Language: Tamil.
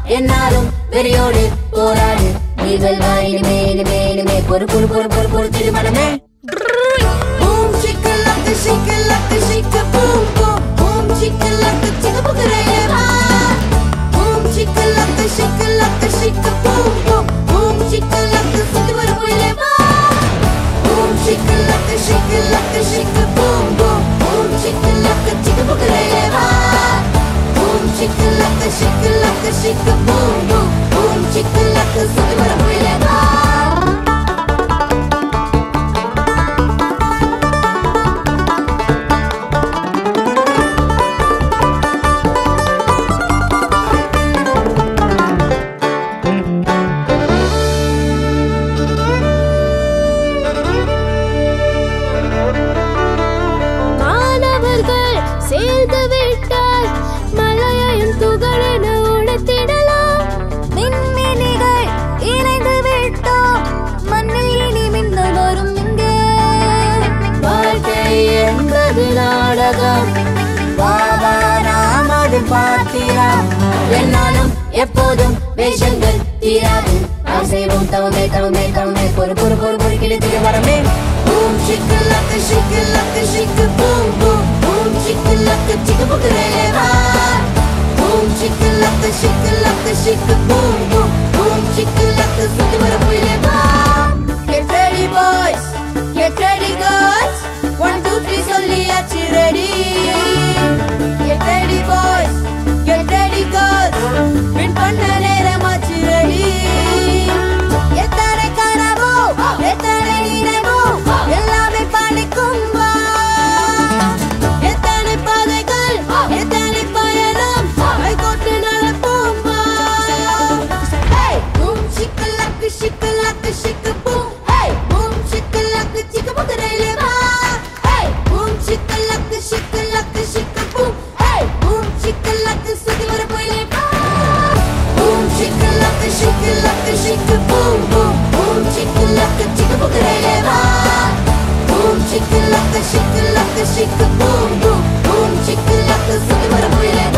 என்னாலும் வெறியோடு போராடு நீங்கள் வா இனிமே இனிமே இனிமே பொறு பொறு பொறு பொறு பொறு திருமணமே Boom chicka laka shika laka shika boom boom boom chicka laka chicka bugareva boom chicka laka shika laka shika boom boom boom chicka laka sutti varapuyileva boom chicka laka shika laka shika boom boom boom chicka laka chicka bugareva boom chicka laka shika laka shika boom boom boom chicka laka sutti varapuyileva மாணவர்கள் சேர்ந்து விட்டால் மலையையும் துகளென உடைத்திடலாம் விண்மீனிகள் இணைந்து விட்டோம் மண்ணில் இனி மின்னல் வரும் இங்கே வாழ்க்கை என்பது நாடகம் பாபா நாம் அது பாத்திரம் என்னாலும் எப்போதும் வேஷங்கள் தீராது நாம் செய்வோம் தவமே தவமே தவமே பொறு பொறு பொறு பொறு கிழித்திட வரமே Boom chicka laka shika laka shika boom boom boom chicka laka chicka bugareva boom chicka laka shika laka shika boom boom boom chicka laka sutti varapuyileva Get ready boys get ready girls one two three சொல்லியாச்சு ready Get ready boys get ready girls win பண்ண நேரமாச்சு ready எத்தனை கனவோ எத்தனை நினைவோ எல்லாமே பழிக்கும் வா எத்தனை பாதைகள் எத்தனை பயணம் கைகோட்டு நடப்போம் வா Hey! Boom, shikalaka, shikalaka, shika, boom. Hey! Boom, shikalaka, chika, bugarele, வா. Hey! Boom, shikalaka, shikalaka, shika, boom. Hey! Boom, shikalaka, சுத்தி வர போயிலே, வா. Boom, shikalaka, shikalaka, shika, boom, boom. Boom, shikalaka, chika, bugarele, வா. Boom, shikalaka, shikalaka, shika, boom, boom. Boom, shikalaka, சுத்தி வர போயிலே,